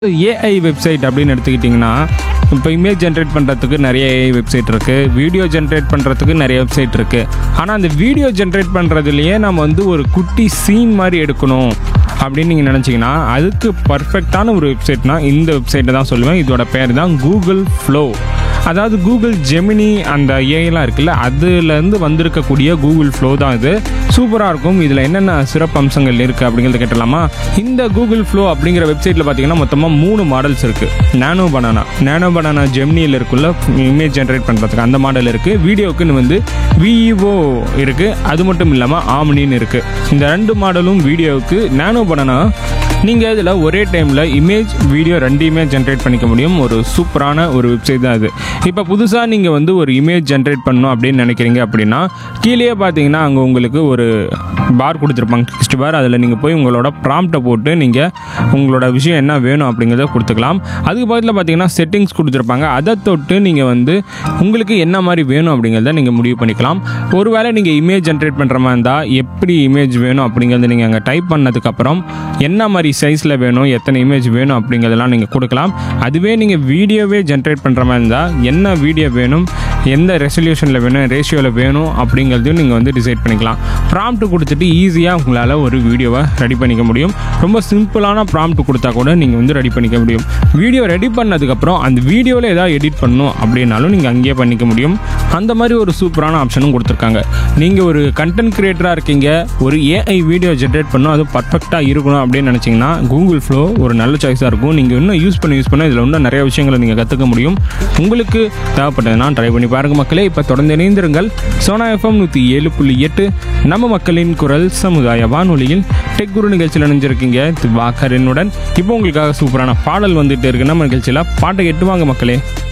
AI website அப்படின்னு எடுத்துக்கிட்டிங்கன்னா இப்போ இமேஜ் ஜென்ரேட் பண்ணுறதுக்கு நிறைய ஏஐ வெப்சைட் இருக்குது வீடியோ ஜென்ரேட் பண்ணுறதுக்கு நிறைய வெப்சைட் இருக்குது ஆனால் அந்த வீடியோ ஜென்ரேட் பண்ணுறதுலையே நம்ம வந்து ஒரு குட்டி சீன் மாதிரி எடுக்கணும் அப்படின்னு நீங்கள் நினச்சிங்கன்னா அதுக்கு பர்ஃபெக்டான ஒரு வெப்சைட்னா இந்த வெப்சைட்டை தான் சொல்லுவேன் இதோட பேர் தான் கூகுள் ஃப்ளோ அதாவது கூகுள் ஜெமினி அந்த ஏஐலாம் இருக்குல்ல அதுலேருந்து வந்திருக்கக்கூடிய கூகுள் ஃப்ளோ தான் இது சூப்பராக இருக்கும் இதில் என்னென்ன சிறப்பு அம்சங்கள் இருக்குது அப்படிங்கிறத கேட்டலாமா இந்த கூகுள் ஃப்ளோ அப்படிங்கிற வெப்சைட்டில் பார்த்தீங்கன்னா மொத்தமாக மூணு மாடல்ஸ் இருக்குது நானோ பனானா நானோ பனானா ஜெமினியில் இருக்குள்ள இமேஜ் ஜென்ரேட் பண்ணுறதுக்கு அந்த மாடல் இருக்குது வீடியோக்குன்னு வந்து விஇஓ இருக்குது அது மட்டும் இல்லாமல் ஆம்னின்னு இருக்குது இந்த ரெண்டு மாடலும் வீடியோவுக்கு நானோ பனானா நீங்கள் இதில் ஒரே டைமில் இமேஜ் வீடியோ ரெண்டையுமே ஜென்ரேட் பண்ணிக்க முடியும் ஒரு சூப்பரான ஒரு வெப்சைட் தான் இது இப்போ புதுசாக நீங்கள் வந்து ஒரு இமேஜ் ஜென்ரேட் பண்ணணும் அப்படின்னு நினைக்கிறீங்க அப்படின்னா கீழேயே பார்த்தீங்கன்னா அங்கே உங்களுக்கு ஒரு பார் கொடுத்துருப்பாங்க டெக்ஸ்ட் பார் அதில் நீங்கள் போய் உங்களோட ப்ராம்ப்டை போட்டு நீங்கள் உங்களோட விஷயம் என்ன வேணும் அப்படிங்கிறத கொடுத்துக்கலாம் அதுக்கு பக்கத்தில் பார்த்தீங்கன்னா செட்டிங்ஸ் கொடுத்துருப்பாங்க அதை தொட்டு நீங்கள் வந்து உங்களுக்கு என்ன மாதிரி வேணும் அப்படிங்கிறத நீங்கள் முடிவு பண்ணிக்கலாம் ஒருவேளை நீங்கள் இமேஜ் ஜென்ரேட் பண்ணுற மாதிரி இருந்தால் எப்படி இமேஜ் வேணும் அப்படிங்கிறத நீங்கள் அங்கே டைப் பண்ணதுக்கப்புறம் என்ன மாதிரி சைஸில் வேணும் எத்தனை இமேஜ் வேணும் அப்படிங்கிறதெல்லாம் நீங்கள் கொடுக்கலாம் அதுவே நீங்கள் வீடியோவே ஜென்ரேட் பண்ணுற மாதிரி இருந்தால் என்ன வீடியோ வேணும் எந்த ரெசல்யூஷனில் வேணும் ரேஷியோவில் வேணும் அப்படிங்கிறதையும் நீங்கள் வந்து டிசைட் பண்ணிக்கலாம் ப்ராம்ப்ட் கொடுத்துட்டு ஈஸியாக உங்களால் ஒரு வீடியோவை ரெடி பண்ணிக்க முடியும் ரொம்ப சிம்பிளான ப்ராம்ப்ட் கொடுத்தா கூட நீங்கள் வந்து ரெடி பண்ணிக்க முடியும் வீடியோ ரெடி பண்ணதுக்கப்புறம் அந்த வீடியோவில் ஏதாவது எடிட் பண்ணணும் அப்படின்னாலும் நீங்கள் அங்கேயே பண்ணிக்க முடியும் அந்த மாதிரி ஒரு சூப்பரான ஆப்ஷனும் கொடுத்துருக்காங்க நீங்கள் ஒரு கண்டென்ட் கிரியேட்டராக இருக்கீங்க ஒரு ஏஐ வீடியோ ஜென்ரேட் பண்ணணும் அது பர்ஃபெக்டாக இருக்கணும் அப்படின்னு நினச்சிங்கன்னா கூகுள் ஃப்ளோ ஒரு நல்ல சாய்ஸாக இருக்கும் நீங்கள் இன்னும் யூஸ் பண்ணி யூஸ் பண்ண இதில் இன்னும் நிறைய விஷயங்களை நீங்கள் கற்றுக்க முடியும் உங்களுக்கு தேவைப்பட்டதுன்னா ட்ரை பண்ணி பாருங்க மக்களே இப்போ தொடர்ந்து இணைந்திருங்கள் சோனா எஃப்எம் நூற்றி ஏழு புள்ளி எட்டு நம்ம மக்களின் குரல் சமுதாய வானொலியில் டெக் குரு நிகழ்ச்சியில் இணைஞ்சிருக்கீங்க வாக்கரனுடன் இப்போ உங்களுக்காக சூப்பரான பாடல் வந்துட்டு இருக்கு நம்ம நிகழ்ச்சியில் பாட்டை கேட்டு வாங்க மக்களே